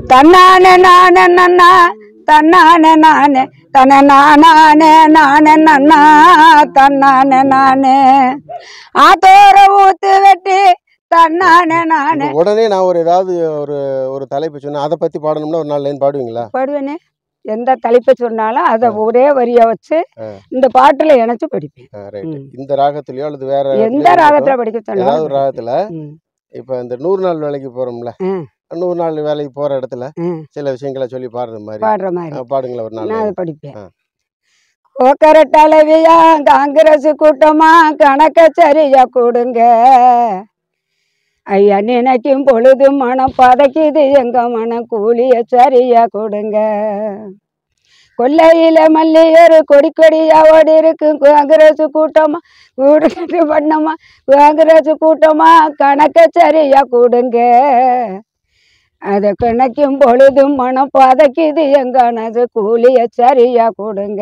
தன்னானே நானே நன்னா தன்னானே நானே தன நானே நானே நன்னா தன்னானே நானே ஆத்தோர ஊத்து வெட்டி தன்னானே நானே இப்ப உடனே நான் ஒரு ஏதாவது ஒரு ஒரு தலைப்பு சொன்னேன் அதை பத்தி பாடணும்னா ஒரு நாலு லைன் பாடுவீங்களா பாடுவேனே எந்த தலைப்பை சொன்னாலும் அதை ஒரே வரியா வச்சு ஆ. இந்த பாட்டுல இணைச்சு படிப்பேன் ரைட் ம். இந்த ராகத்திலயோ அல்லது வேற எந்த ராகத்திலயோ ராகத்துல படிக்க ஏதாவது ஒரு சொன்னாலும் ராகத்துல ம், இப்ப இந்த நூறு நாள் வேலைக்கு போறோம்ல ம். நூறு நாள் வேலைக்கு போற இடத்துல ம், சில விஷயங்களை சொல்லி பாடுற மாதிரி பாடுற மாதிரி ஆ, பாடுங்களேன் ஒரு நாள் நான் அதை படிப்பேன் ஆ. கோக்கரட் அளவியா காங்கிரஸ் கூட்டமா கணக்க சரியா கொடுங்க ஐயா நினைக்கும் பொழுது மனம் பதைக்குது எங்க மனம் கூலிய சரியா கொடுங்க கொல்லையில மல்லியரு கொடி கொடியா ஓடி இருக்கும் காங்கிரஸ் கூட்டமா கூடுகிட்டு பண்ணமா காங்கிரஸ் கூட்டமா கணக்க சரியா கொடுங்க அதை கணக்கும் பொழுதும் மனம் பதைக்குது எங்கனது கூலிய சரியா கொடுங்க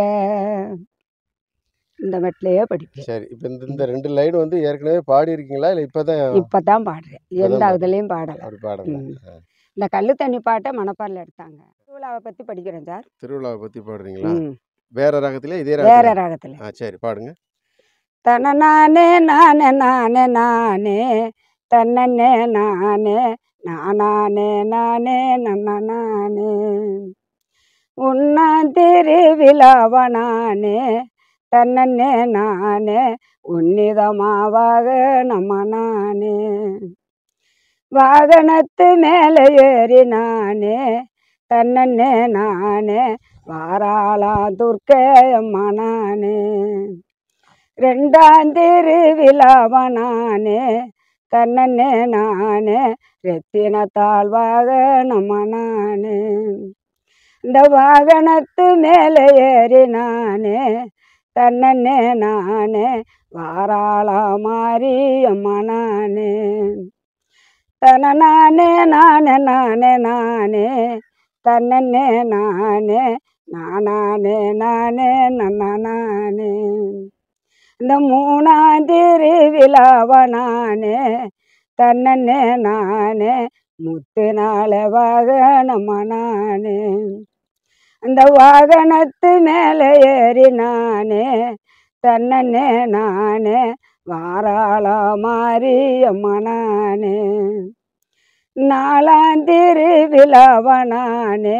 இந்த மெட்டிலேயே படிப்பேன் சரி இப்ப இந்த இந்த ரெண்டு லைன் வந்து ஏற்கனவே பாடி இருக்கீங்களா இல்ல இப்பதான் இப்பதான் பாடுறேன் எந்த இப்பதான் இதுலயும் பாடல அப்படி பாடல ம். இந்த கள்ளு தண்ணி பாட்டை மணப்பாறையில் எடுத்தாங்க திருவிழாவை பத்தி படிக்கிறேன் சார் திருவிழாவை பத்தி பாடுறீங்களா ம். வேற ராகத்திலே இதே வேற ராகத்துல ராகத்துல ஆ சரி பாடுங்க தன நானே நானே நானே நானே தன்னே நானே நானே நானே நன்ன நானே உன்னா திருவிழாவ நானே தன்னே நானே உன்னிதமாவாக நம்ம நானே வாகனத்து மேலே ஏறி நானே தன்னே நானே வாராளா துர்க்கே அம்மா நானே ரெண்டாம் திருவிழாவ நானே தன்னே நானே ரெத்தின தாழ்வாக நம்ம நானே இந்த வாகனத்து மேலே ஏறி நானே தன்னே நானே வாராளா மாறி அம்மா நானே தன நானே நானே நானே நானே தன்னே நானே நானே நானே நன்ன நானே இந்த மூணாம் திருவிழாவ நானே தன்னே நானே முத்து நாள வாகனம நானே அந்த வாகனத்து மேலே ஏறி நானே தன்னே நானே வாராளா மாறி அம்மா நானே நாலாம் திருவிழாவ நானே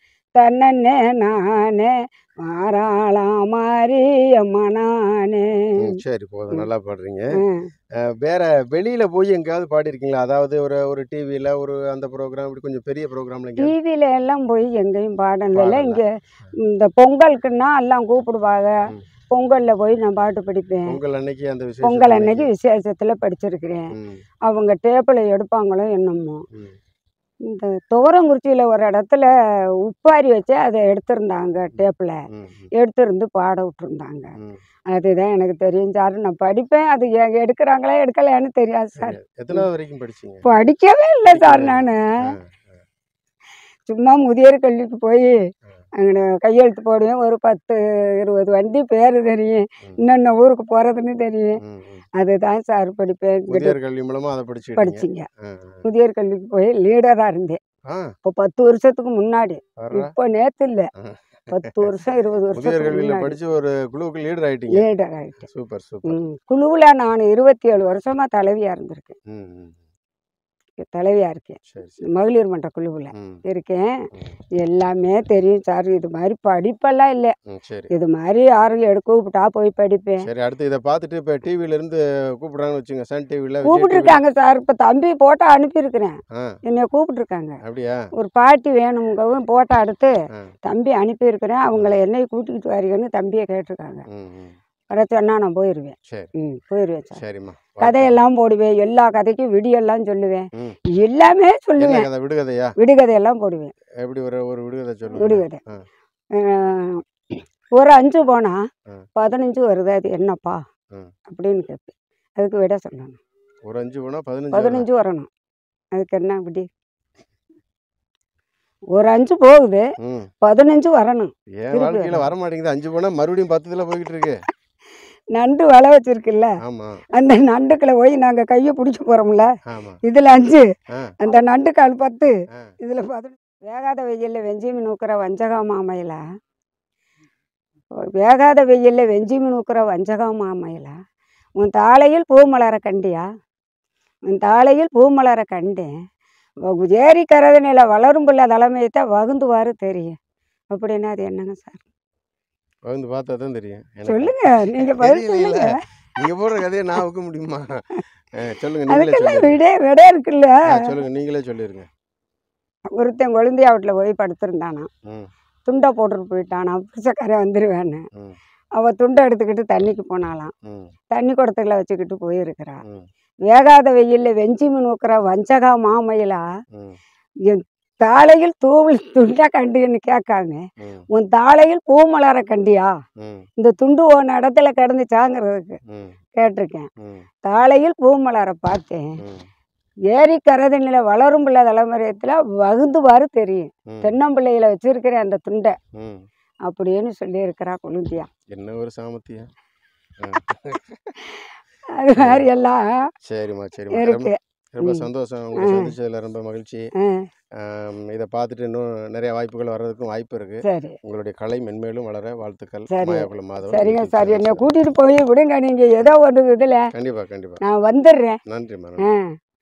தன்னே நானே வாராளா மாறி அம்மா நானே ம், சரி போதும் நல்லா பாடுறீங்க ம். அஹ், வேற வெளியில போய் எங்கேயாவது பாடிருக்கீங்களா அதாவது ஒரு ஒரு டிவில ஒரு அந்த ப்ரோக்ராம் இப்படி கொஞ்சம் பெரிய ப்ரோக்ராம்ல எங்கேயாவது டிவியில எல்லாம் போய் எங்கேயும் பாடல பாடல. இங்க இந்த பொங்கலுக்குன்னா எல்லாம் கூப்பிடுவாங்க ம். பொங்கல்ல போய் நான் பாட்டு படிப்பேன் பொங்கல் அன்னைக்கு அந்த விசேஷம் பொங்கல் அன்னைக்கு விசேஷத்துல படிச்சிருக்கிறேன் ம், அவங்க டேப்பில் எடுப்பாங்களோ என்னமோ ம். இந்த துவரங்குறிச்சியில் ஒரு இடத்துல உப்பாரி வச்சு அதை எடுத்திருந்தாங்க டேப்பில் ம், ம், எடுத்திருந்து பாட விட்டுருந்தாங்க ம். அதுதான் எனக்கு தெரியும் சார் நான் படிப்பேன் அது எ- எடுக்கிறாங்களா எடுக்கலையான்னு தெரியாது சார் சரி. எத்தனாவது வரைக்கும் படிச்சீங்க படிக்கவே இல்லை சார் நான் ஆ, சும்மா முதியோர் கல்விக்கு போய் ஆ. அங்கே கையெழுத்து போடுவேன் ஒரு பத்து இருபது வண்டி பேர் தெரியும் ம். இன்னென்ன ஊருக்கு போகிறதுன்னு தெரியும் ம், ம். அதுதான் சார் படிப்பேன் இங்கிட்டு முதியோர் கல்வி மூலமா அதை படிச்சுக்கிட்டீங்க படிச்சிங்க ஆ, முதியோர் கல்விக்கு போய் லீடராக இருந்தேன் ஆ. இப்போ பத்து வருஷத்துக்கு முன்னாடி வர்றா. இப்போ நேற்று இல்லை ஆ. பத்து வருஷம் இருபது முதியோர் வருஷத்துக்கு கல்வியில முன்னாடி படிச்சு ஒரு குழுவுக்கு லீடர் ஆயிட்டீங்க லீடர் ஆகிட்டேன் சூப்பர் சூப்பர் ம் குழுவில் நான் இருபத்தி ஏழு வருஷமாக தலைவியாக இருந்திருக்கேன் ம், ம். தலைவியாக இருக்கேன் சரி சரி மகளிர் மன்ற குழுவில் ம், இருக்கேன் ம், எல்லாமே தெரியும் சார் இது மாதிரி படிப்பெல்லாம் இல்லை ம், சரி இது மாதிரி யாரும் எடுக்க கூப்பிட்டா போய் படிப்பேன் சரி அடுத்து இதை பார்த்துட்டு இப்போ டிவில இருந்து கூப்பிடுறாங்கன்னு வச்சுங்க சன் டிவில கூப்பிட்டுருக்காங்க சார் இப்போ தம்பி போட்டோ அனுப்பியிருக்கிறேன் ஆ என்னை கூப்பிட்டுருக்காங்க அப்படியா ஒரு பாட்டி வேணுங்கவும் போட்டோ எடுத்து ஆ தம்பி அனுப்பியிருக்கிறேன் அவங்கள என்னை கூட்டிக்கிட்டு வரீங்கன்னு தம்பியை கேட்டிருக்காங்க ம் ம் வர சொன்னா நான் போயிடுவேன் சரி ம் போயிடுவேன் சார் சரிம்மா கதையெல்லாம் போடுவேன் எல்லா கதைக்கும் விடியெல்லாம் சொல்லுவேன் ம். எல்லாமே என்ன சொல்லுவேன் கதை விடுகதையா விடுகதையெல்லாம் போடுவேன் எப்படி ஒரு ஒரு விடுகதை சொல்லுங்க விடுகதை ஆ. அஹ், ஒரு அஞ்சு போனா ஆ. பதினஞ்சு வருது அது என்னப்பா ம். அப்படின்னு கேட்பேன் அதுக்கு விட சொல்லணும் ஒரு அஞ்சு போனா பதினஞ்சு பதினஞ்சு வரணும் அதுக்கு என்ன விடி ஒரு அஞ்சு போகுது வரணும். ம் பதினஞ்சு வரணும் என் திருப்பி வாழ்க்கையில வரணும். வர மாட்டேங்குது அஞ்சு போனா மறுபடியும் பத்துல போய்கிட்டு இருக்கு நண்டு வலை வச்சிருக்குல்ல ஆமா அந்த நண்டுக்குள்ள போய் நாங்கள் கையை பிடிச்சி போகிறோம்ல ஆமா இதில் அஞ்சு ஆ அந்த நண்டுக்கால் பத்து ஆ இதில் பதினஞ்சு வேகாத வெயிலில் வெஞ்சி மீன் ஊக்கிற வஞ்சகா மாமையில் வேகாத வெயிலில் வெஞ்சி மீன் ஊக்கிற வஞ்சகா மாமையில் உன் தாளையில் பூ மலர கண்டியா உன் தாளையில் பூ மலர கண்டேன் வ- ஏரி கரதனையில் வளரும் பிள்ளை தலைமையத்தான் வகுந்துவாரு தெரியும் அப்படின்னா அது என்னங்க சார் வந்து பார்த்தா தான் தெரியும் எனக்கு சொல்லுங்க நீங்கள் பதில் தெரியலையில. சொல்லுங்க நீங்க போடுற கதையை நான் வைக்க முடியுமா அஹ், சொல்லுங்க நீங்களே அதுக்கெல்லாம் சொல்லிருங்க விடே விட இருக்குல்ல அஹ், சொல்லுங்க நீங்களே சொல்லிருங்க ஒருத்தன் கொழுந்தியா வீட்டில் போய் படுத்திருந்தானா ம் துண்டை போட்டுட்டு போயிட்டானா பிடிச்சக்காரன் வந்துடுவேன்னு ம் அவள் துண்டை எடுத்துக்கிட்டு தண்ணிக்கு போனாலாம் ம் தண்ணி குடத்துல வச்சுக்கிட்டு போயிருக்கிறா ம் வேகாத வெயிலில் வெஞ்சி மீன் ஊக்கிற வஞ்சகா மாமையிலா ம் என் தாளையில் தூவில் துண்டை கண்டுன்னு கேட்காம ம் உன் தாளையில் பூ மலர கண்டியா ம் இந்த துண்டு ஒன்று இடத்துல கிடந்துச்சாங்கிறதுக்கு ம் கேட்டிருக்கேன் ம் தாளையில் பூ மலர பார்த்தேன் ம் ஏரி கரதனில் வளரும் பிள்ளை தலைமுறையத்தில் வகுந்துவாரு தெரியும் ம் தென்னம்பிள்ளையில வச்சிருக்கிறேன் அந்த துண்டை ம் அப்படின்னு சொல்லியிருக்கிறா கொழுந்தியா என்ன ஒரு சாமர்த்தியம் அது மாதிரி எல்லாம் சரிம்மா சரிம்மா ரொம்ப இருக்கு ரொம்ப ம். சந்தோஷம் உங்களை சந்திச்சதுல ரொம்ப மகிழ்ச்சி ஆ, ஆம், இதை பார்த்துட்டு இன்னும் நிறைய வாய்ப்புகள் வர்றதுக்கும் வாய்ப்பு இருக்கு சரி உங்களுடைய கலை மென்மேலும் வளர வாழ்த்துக்கள் சரி. மாயாக்குளம் மாதவன் சரிங்க யூடியூப் சார் சேனல் என்னை சார்பாக. கூட்டிகிட்டு போய் விடுங்க நீங்கள் ஏதோ ஒரு இதில் கண்டிப்பா கண்டிப்பா நான் வந்துடுறேன் நன்றிம்மா ஆ